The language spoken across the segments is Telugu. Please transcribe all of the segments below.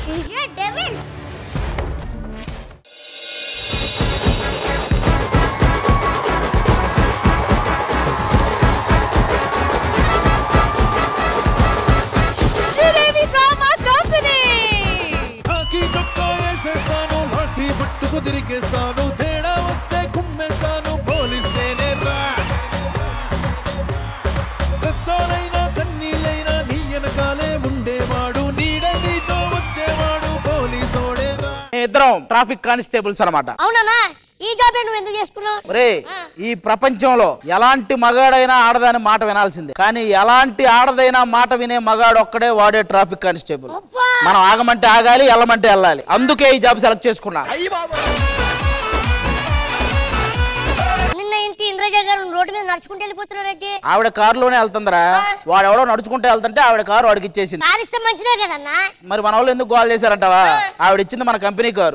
She's a devil. కాకి చొక్కా వేసేస్తాను లాఠీ పట్టుకు తిరిగేస్తాను తేడా వస్తే కుమ్మేస్తాను పోలీస్ నేనే రా కష్టాలైనా కన్నీళ్ళైనా నీ వెనకాలే ఉండేవాడు నీడ నీతో వచ్చేవాడు పోలీసోడే రా ఇద్దరం ట్రాఫిక్ కానిస్టేబుల్స్ అనమాట అవునా ఈ జాబ్ నువ్వు ఎందుకు చేసుకున్నావు రే ఈ ప్రపంచంలో ఎలాంటి మగాడైనా ఆడదాని మాట వినాల్సిందే కానీ ఎలాంటి ఆడదైనా మాట వినే మగాడు ఒక్కడే వాడే ట్రాఫిక్ కానిస్టేబుల్ అబ్బా. మనం ఆగమంటే ఆగాలి వెళ్ళమంటే వెళ్ళాలి అందుకే ఈ జాబ్ సెలెక్ట్ చేసుకున్నా నిన్న ఇంటి ఇంద్రజ గారు రోడ్డు మీద నడుచుకుంటూ వెళ్ళిపోతున్నారంటే ఆవిడ కారులోనే వెళ్తుందిరా వాడు ఎవడో నడుచుకుంటూ వెళ్తుంటే ఆవిడ కారు వాడికి ఇచ్చేసింది కారు ఇస్తే మంచిదే కదన్నా మరి మన వాళ్ళు ఎందుకు కాల్ చేశారంటావా ఆవిడ ఇచ్చింది మన కంపెనీ కారు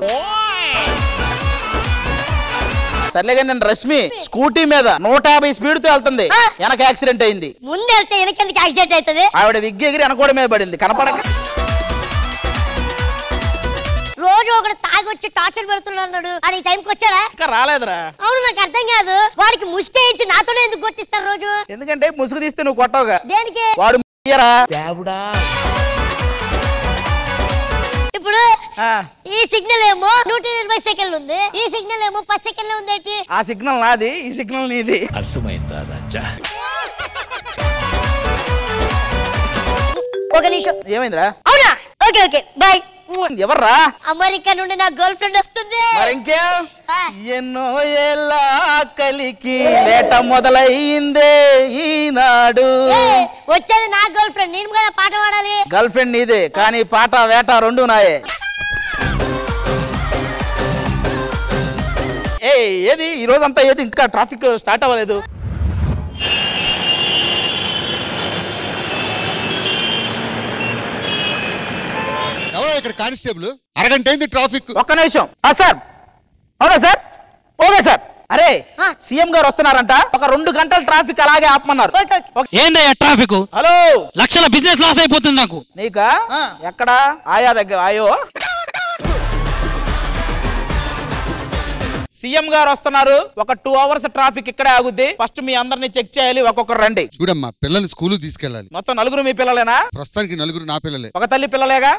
సర్లే కానీ నేను రష్మి స్కూటీ మీద నూట యాభై స్పీడ్ తో వెళ్తుంది వెనక యాక్సిడెంట్ అయింది ముందు వెళ్తే వెనకెందుకు యాక్సిడెంట్ అవుతుంది ఆవిడ విగ్గి ఎగిరి వెనకోడ మీద పడింది కనపడక రోజు ఒకడు తాగి వచ్చి టార్చర్ పెడుతున్నాడు అని టైంకి వచ్చాడా ఇంకా రాలేదురా అవును నాకు అర్థం కాదు వాడికి ముష్టేయించి నాతోనే ఎందుకు కొట్టిస్తారు రోజు ఎందుకంటే ముసుగు తీస్తే నువ్వు కొట్టవుగా దేనికి వాడు ఇయ్యరా ఇప్పుడు ఆ, ఈ సిగ్నల్ ఏమో నూట ఇరవై సెకండ్లు ఉంది ఈ సిగ్నల్ ఏమో పది సెకండ్లు ఉంది ఏంటి ఆ సిగ్నల్ నాది ఈ సిగ్నల్ నీది అర్థమైందా రాజా ఒక నిమిషం ఏమైందిరా అవునా ఓకే ఓకే బాయ్ ఎవర్రా అమెరికా నుండి నా గర్ల్ ఫ్రెండ్ వస్తుంది మరి ఇంకేం ఆ. ఎన్నో ఏళ్ళ కలికి వేట మొదలయ్యిందే ఈనాడు ఏ, వచ్చేది నా గర్ల్ ఫ్రెండ్ నేను కదా పాట పాడాలి గర్ల్ ఫ్రెండ్ నీదే కానీ పాట వేట రెండు నాయే ఏ ఏది ఈ రోజంతా ఏంటి ఇంకా ట్రాఫిక్ స్టార్ట్ అవ్వలేదు ఎవరో ఇక్కడ కానిస్టేబుల్ అరగంట అయింది ట్రాఫిక్ ఒక్క నిమిషం ఆ సార్ అవునా సార్ ఓకే సార్ అరే ఆ. సీఎం గారు వస్తున్నారంట ఒక రెండు గంటల ట్రాఫిక్ అలాగే ఆపమన్నారు ఓకే, ఓకే. ఓకే. ఏందయ్యా ట్రాఫిక్ హలో లక్షల బిజినెస్ లాస్ అయిపోతుంది నాకు నీకా ఎక్కడా ఆయా దగ్గర ఆయో సీఎం గారు వస్తున్నారు ఒక టూ అవర్స్ ట్రాఫిక్ ఇక్కడే ఆగుద్ది ఫస్ట్ మీ అందరిని చెక్ చేయాలి ఒక్కొక్కరు రండి చూడమ్మా పిల్లల్ని స్కూల్ తీసుకెళ్ళాలి మొత్తం నలుగురు మీ పిల్లలేనా ప్రస్తుతానికి నలుగురు నా పిల్లలే ఒక తల్లి పిల్లలేగా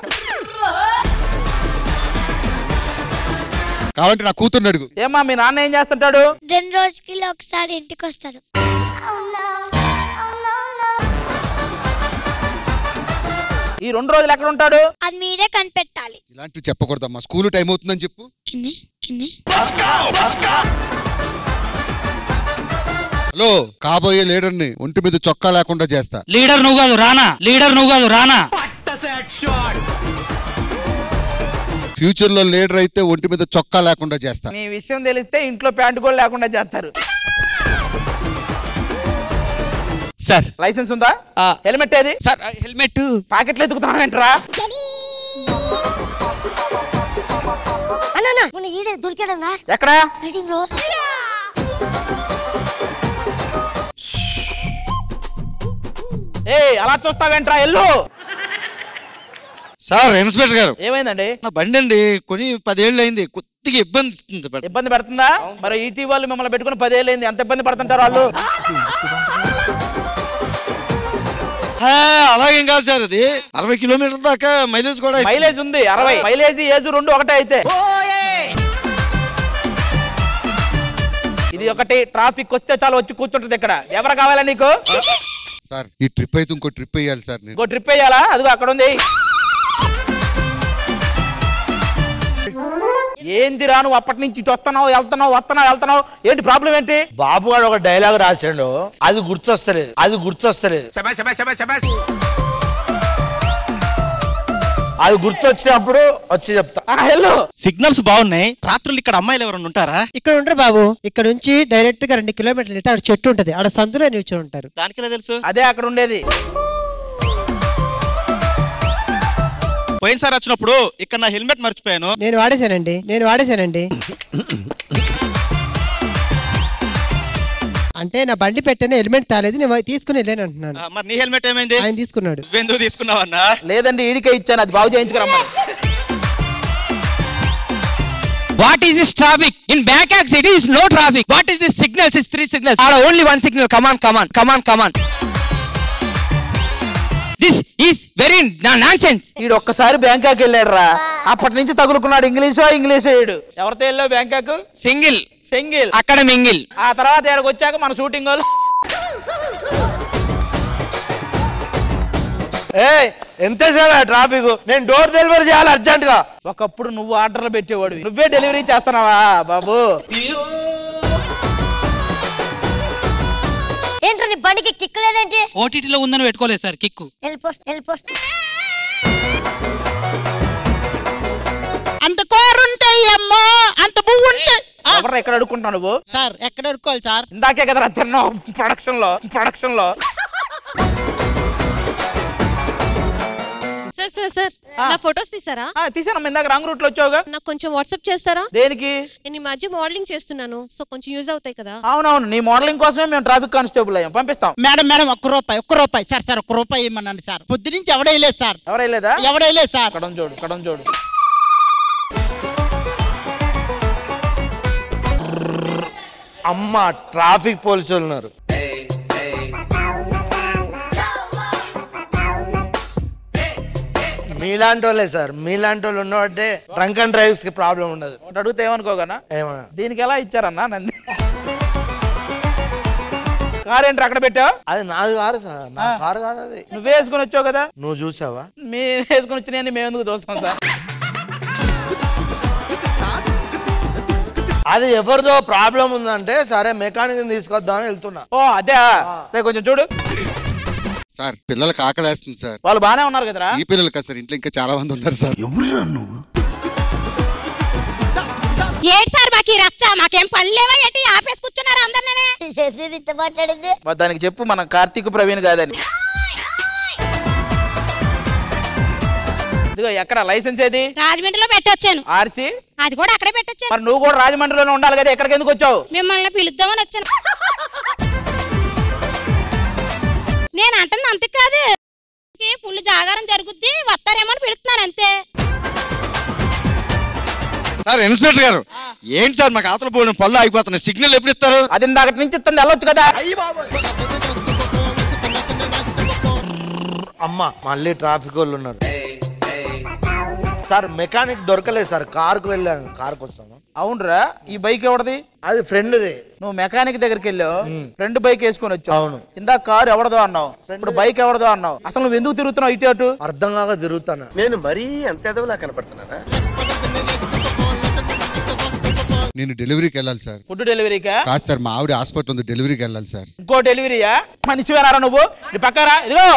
కావాలంటే నా కూతుర్ని అడుగు ఏమా మీ నాన్న ఏం చేస్తుంటాడు రెండు రోజుకి ఒకసారి ఇంటికి వస్తాడు ఈ రెండు రోజులు ఎక్కడ ఉంటాడు అది మీరే కనిపెట్టాలి ఇలాంటివి చెప్పకూడదమ్మా స్కూల్ టైం అవుతుందని చెప్పు హలో కాబోయే లీడర్ని ఒంటి మీద చొక్కా లేకుండా చేస్తా లీడర్ నువ్వు కాదు రానా లీడర్ నువ్వు కాదు రానా ఫ్యూచర్ లో లీడర్ అయితే ఒంటి మీద చొక్కా లేకుండా చేస్తా నీ విషయం తెలిస్తే ఇంట్లో ప్యాంటు కూడా లేకుండా చేస్తారు సార్ లైసెన్స్ ఉందా ఆ. హెల్మెట్ ఏది సార్ హెల్మెట్ పాకెట్లో ఎత్తుకుతావేంట్రా అన్నా మొన్న ఈడే దొరికాడన్నా ఎక్కడా రైటింగ్ లో ఏ అలా చూస్తావేంట్రా ఎల్లు సార్ ఇన్స్పెక్టర్ గారు ఏమైందండి నా బండి అండి కొని పదేళ్ళు అయింది కొద్దిగా ఇబ్బంది ఇస్తుంది సార్. ఇబ్బంది పెడుతుందా మరి ఈటీ వాళ్ళు మిమ్మల్ని పెట్టుకుని పదేళ్ళైంది ఎంత ఇబ్బంది పడుతుంటారు వాళ్ళు ఆ, అలాగేం కాదు సార్ అది అరవై కిలోమీటర్ల దాకా మైలేజ్ కూడా ఇస్తుంది. మైలేజ్ ఉంది అరవై మైలేజ్ ఏజ్ రెండు ఒకటే అయితే ఇది ఒకటి ట్రాఫిక్ వస్తే చాలు వచ్చి కూర్చుంటుంది ఇక్కడ ఎవరు కావాలా నీకు సార్ ఈ ట్రిప్ అయితే ఇంకో ట్రిప్ వేయాలి సార్ నేను ఇంకో ట్రిప్ వేయాలా అదిగో అక్కడ ఉంది ఏందిరా నువ్వు అప్పటి నుంచి ఇటు వస్తున్నావు వెళ్తున్నావు వస్తున్నావు వెళ్తున్నావు ఏంటి ప్రాబ్లం ఏంటి బాబు గారు ఒక డైలాగ్ రాశాడు అది గుర్తొస్తలేదు అది గుర్తొస్తలేదు అది గుర్తొచ్చినప్పుడు వచ్చి చెప్తా ఆ, హెల్లో సిగ్నల్స్ బాగున్నాయి రాత్రులు ఇక్కడ అమ్మాయిలు ఎవరైనా ఉంటారా ఇక్కడ ఉంటారు బాబు ఇక్కడ నుంచి డైరెక్ట్ గా రెండు కిలోమీటర్లు వెళ్తే అక్కడ చెట్టు ఉంటది ఆడ సందులో నిల్చొని ఉంటారు దానికెలా తెలుసు అదే అక్కడ ఉండేది పోయినసారి వచ్చినప్పుడు ఇక్కడ నా హెల్మెట్ మర్చిపోయాను నేను వాడేశానండి నేను వాడేశానండి అంటే నా బండి పెట్టాను హెల్మెట్ తాలేదు నేను తీసుకుని వెళ్ళాను అంటున్నాను ఆ, మరి నీ హెల్మెట్ ఏమైంది ఆయన తీసుకున్నాడు నువ్వెందుకు తీసుకున్నావన్నా లేదండి ఈడికే ఇచ్చాను అది బాగు చేయించుకురమ్మని What is this traffic? In Bangkok city is no traffic. What is this signals? Is three signals. Are only one signal. Come on, come on, come on, come on. This is very na- nonsense. ఈడు ఒక్కసారి బ్యాంకాక్ వెళ్ళాడు రా అప్పటి నుంచి తగులుకున్నాడు ఇంగ్లీషో ఇంగ్లీషో ఈడు ఎవరితో వెళ్ళావు బ్యాంకాక్ Single. సెంగిల్ అక్కడ మింగిల్ ఆ తర్వాత ఇక్కడికి వచ్చాక మన షూటింగ్ వాళ్ళు ఏ ఎంతసేపు ట్రాఫిక్ నేను డోర్ డెలివరీ చేయాలి అర్జెంట్ గా ఒకప్పుడు నువ్వు ఆర్డర్లు పెట్టేవాడు నువ్వే డెలివరీ చేస్తున్నావా బాబు ఏంట్రా నీ బండికి కిక్ లేదేంటి ఓటీటీలో ఉందని పెట్టుకోలేదు సార్ కిక్కు వెళ్ళిపో వెళ్ళిపో అంత కోరుంటాయి అమ్మా అంత పువ్వు ఉంటాయి ఎవరు ఎక్కడ అడుక్కుంటావు నువ్వు సార్ ఎక్కడ అడుక్కోవాలి సార్ ఇందాకే కదరా తిన్నావు ప్రొడక్షన్ లో ప్రొడక్షన్ లో సార్ సార్ సార్ నా ఫొటోస్ తీసారా ఆ, తీసానమ్మా ఇందాక రాంగ్ రూట్ లో వచ్చావుగా నాకు కొంచెం వాట్సాప్ చేస్తారా దేనికి నేను ఈ మధ్య మోడలింగ్ చేస్తున్నాను సో కొంచెం యూజ్ అవుతాయి కదా అవునవును నీ మోడలింగ్ కోసమే మేము ట్రాఫిక్ కానిస్టేబుల్ అయ్యాం పంపిస్తాం మేడం మేడం ఒక్క రూపాయి ఒక్క రూపాయి సార్ సార్ ఒక్క రూపాయి ఇమ్మన్నాను సార్ పొద్దు నుంచి ఎవడేయలేదు సార్ ఎవరైలేదా ఎవడేయలేదు సార్ కడం చూడు కడం చూడు అమ్మ ట్రాఫిక్ పోలీసులు ఉన్నారు మీలాంటి వాళ్ళే సార్ మీలాంటి వాళ్ళు ఉన్నవాటే డ్రంక్ అండ్ డ్రైవ్స్ కి ప్రాబ్లం ఉండదు ఒకటి అడిగితే ఏమనుకోగనా ఏమన్నా దీనికి ఎలా ఇచ్చారన్నా నంది కార్ ఏంటి అక్కడ పెట్టావు అది నాది కాదు సార్ నా కారు కాదు అది నువ్వే వేసుకొని వచ్చావు కదా నువ్వు చూసావా మీరు వేసుకొని వచ్చినాయని మేము ఎందుకు చూస్తాం సార్ అది ఎవరిదో ప్రాబ్లం ఉందంటే సరే మెకానిక్ తీసుకొద్దామని వెళ్తున్నా ఓ అదే రే కొంచెం చూడు సార్ పిల్లలకు ఆకలేస్తుంది సార్ వాళ్ళు బానే ఉన్నారు కదరా ఈ పిల్లలు కదా సార్ ఇంట్లో ఇంకా చాలా మంది ఉన్నారు సార్ ఏడు సార్ మాకు ఈ రచ్చ మాకేం పని లేవా ఏంటి ఆపేసి కూర్చున్నారు అందరినే చేసేది ఇంత మాట్లాడింది మరి దానికి చెప్పు మనం కార్తీక్ ప్రవీణ్ కాదని ఇదిగో ఎక్కడ లైసెన్స్ ఏది రాజమండ్రిలో పెట్టొచ్చాను ఆర్సి అది కూడా అక్కడే పెట్టొచ్చాను మరి నువ్వు కూడా రాజమండ్రిలోనే ఉండాలి కదా ఎక్కడికి ఎందుకు వచ్చావు మిమ్మల్ని పిలుద్దామని వచ్చాను నేను అంటుంది అంతే కాదు ఫుల్ జాగారం జరుగుద్ది వస్తారేమో అని పిలుస్తున్నారు అంతే సార్ ఇన్స్పెక్టర్ గారు ఏంటి సార్ మాకు ఆతల పోయిన పళ్ళు ఆగిపోతున్నాయి సిగ్నల్ ఎప్పుడు ఇస్తారు అది ఇందాక నుంచి ఇస్తుంది వెళ్ళొచ్చు కదా అమ్మ మళ్ళీ ట్రాఫిక్ వాళ్ళు ఉన్నారు సార్ మెకానిక్ దొరకలేదు సార్ కారుకు వెళ్ళాను కారుకు వస్తాను అవునరా ఈ బైక్ ఎవరిది అది ఫ్రెండ్ది నువ్వు మెకానిక్ దగ్గరికి వెళ్ళావు రెండు బైక్ వేసుకొని వచ్చావు అవును. ఇందాక కారు ఎవరిదో అన్నావు ఇప్పుడు బైక్ ఎవరిదో అన్నావు అసలు నువ్వు ఎందుకు తిరుగుతున్నావు ఇటు అటు అర్థం కాక తిరుగుతాను నేను మరీ అంత ఎదవలా కనపడుతున్నానా నేను డెలివరీకి వెళ్ళాలి సార్ ఫుడ్ డెలివరీకా కాదు సార్ మా ఆవిడ హాస్పిటల్ ఉంది డెలివరీకి వెళ్ళాలి సార్ ఇంకో డెలివరీయా మనిషివేనారా నువ్వు నీ పక్కరా ఇదిగో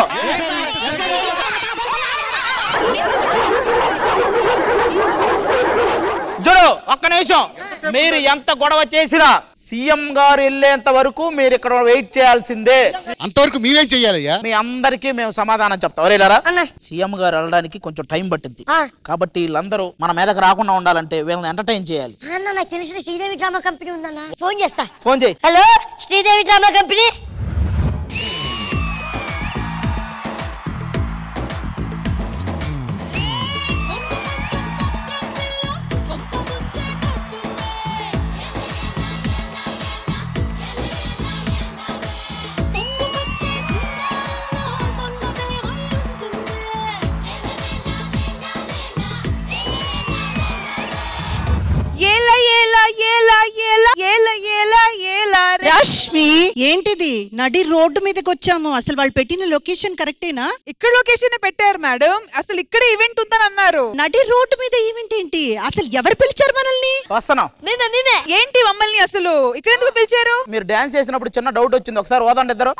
చూడు ఒక్క నిమిషం మీరు ఎంత గొడవ చేసినా సీఎం గారు వెళ్ళేంత వరకు మీరు ఇక్కడ వెయిట్ చేయాల్సిందే అంతవరకు మేమేం చెయ్యాలయ్యా మీ అందరికీ మేము సమాధానం చెప్తాం ఎవరేలారా సీఎం గారు వెళ్ళడానికి కొంచెం టైం పట్టింది కాబట్టి వీళ్ళందరూ మన మీదకి రాకుండా ఉండాలంటే వీళ్ళని ఎంటర్టైన్ చేయాలి అన్న నాకు తెలిసిన శ్రీదేవి డ్రామా కంపెనీ ఉందన్న ఫోన్ చేస్తా ఫోన్ చేయి హలో శ్రీదేవి డ్రామా కంపెనీ ఏలా ఏలా ఏలా ఏలా ఏలా ఏలా ఏలా రష్మి ఏంటిది నడి రోడ్డు మీదకి వచ్చాము అసలు వాళ్ళు పెట్టిన లొకేషన్ కరెక్టేనా ఇక్కడ లొకేషన్ పెట్టారు మేడం అసలు ఇక్కడ ఈవెంట్ ఉందని అన్నారు నడి రోడ్డు మీద ఈవెంట్ ఏంటి అసలు ఎవరు పిలిచారు మనల్ని వస్తున్నాం నేనే నేనే ఏంటి మమ్మల్ని అసలు ఇక్కడ ఎందుకు పిలిచారు మీరు డాన్స్ చేసినప్పుడు చిన్న డౌట్ వచ్చింది ఒకసారి ఓదండి ఇద్దరు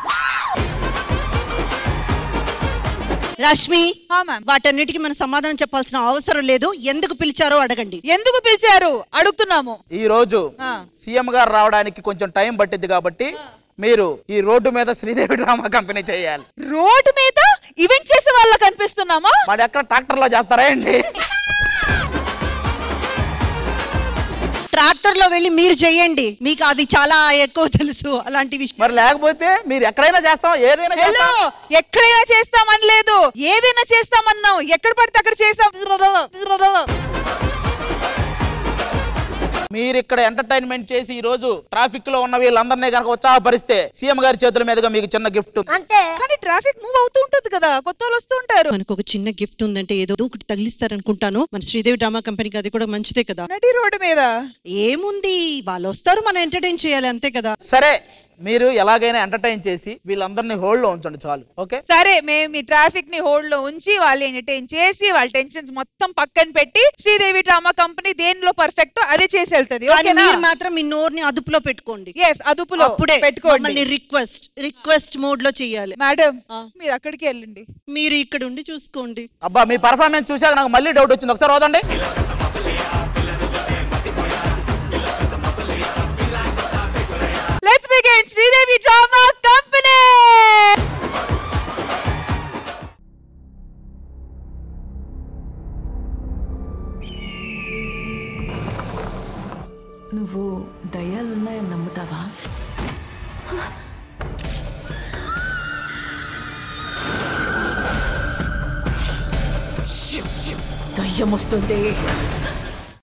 రష్మి హా, మ్యామ్. వాటన్నిటికీ మనం సమాధానం చెప్పాల్సిన అవసరం లేదు ఎందుకు పిలిచారో అడగండి ఎందుకు పిలిచారు అడుగుతున్నాము ఈ రోజు ఆ. సీఎం గారు రావడానికి కొంచెం టైం పట్టింది కాబట్టి మీరు ఈ రోడ్డు మీద శ్రీదేవి డ్రామా కంపెనీ చేయాలి రోడ్డు మీద ఈవెంట్ చేసే వాళ్ళ కనిపిస్తున్నామా మరి ఎక్కడ ట్రాక్టర్ లో చేస్తారా ఏంటి ట్రాక్టర్ లో వెళ్ళి మీరు చేయండి మీకు అది చాలా ఎక్కువ తెలుసు అలాంటి విషయం మరి లేకపోతే మీరు ఎక్కడైనా చేస్తాం ఏదైనా హలో చేస్తాం ఎక్కడైనా చేస్తామని లేదు ఏదైనా చేస్తామన్నాం ఎక్కడ పడితే అక్కడ చేస్తాం మీరు ఇక్కడ ఎంటర్టైన్మెంట్ చేసి ఈ రోజు ట్రాఫిక్ లో ఉన్న వీళ్ళందరినీ కనుక ఉత్సాహపరిస్తే సీఎం గారి చేతుల మీదుగా మీకు చిన్న గిఫ్ట్ ఉంది అంతే కానీ ట్రాఫిక్ మూవ్ అవుతూ ఉంటది కదా కొత్త వాళ్ళు వస్తూ ఉంటారు మనకు ఒక చిన్న గిఫ్ట్ ఉందంటే ఏదో ఒకటి తగిలిస్తారనుకుంటాను మన శ్రీదేవి డ్రామా కంపెనీకి అది కూడా మంచిదే కదా నడి రోడ్డు మీద ఏముంది వాళ్ళు వస్తారు మనం ఎంటర్టైన్ చేయాలి అంతే కదా సరే మీరు ఎలాగైనా ఎంటర్టైన్ చేసి వీళ్ళందరినీ హోల్డ్ లో ఉంచండి చాలు ఓకే సరే మేము ఈ ట్రాఫిక్ ని హోల్డ్ లో ఉంచి వాళ్ళు ఎంటర్టైన్ చేసి వాళ్ళ టెన్షన్స్ మొత్తం పక్కన పెట్టి శ్రీదేవి డ్రామా కంపెనీ దేనిలో పర్ఫెక్ట్ అదే చేసి వెళ్తది కానీ ఓకేనా మీరు మాత్రం మీ నోరుని అదుపులో పెట్టుకోండి ఎస్ అదుపులో అప్పుడే పెట్టుకోండి రిక్వెస్ట్ రిక్వెస్ట్ మోడ్ లో చెయ్యాలి మేడం మీరు అక్కడికి వెళ్ళండి మీరు ఇక్కడ ఉండి చూసుకోండి అబ్బా మీ పర్ఫార్మెన్స్ చూసాక నాకు మళ్ళీ డౌట్ వచ్చింది ఒకసారి వదండి let's begin Sridevi drama company నువ్వు దయ్యాలున్నాయని నమ్ముతావా దయ్యం వస్తుంది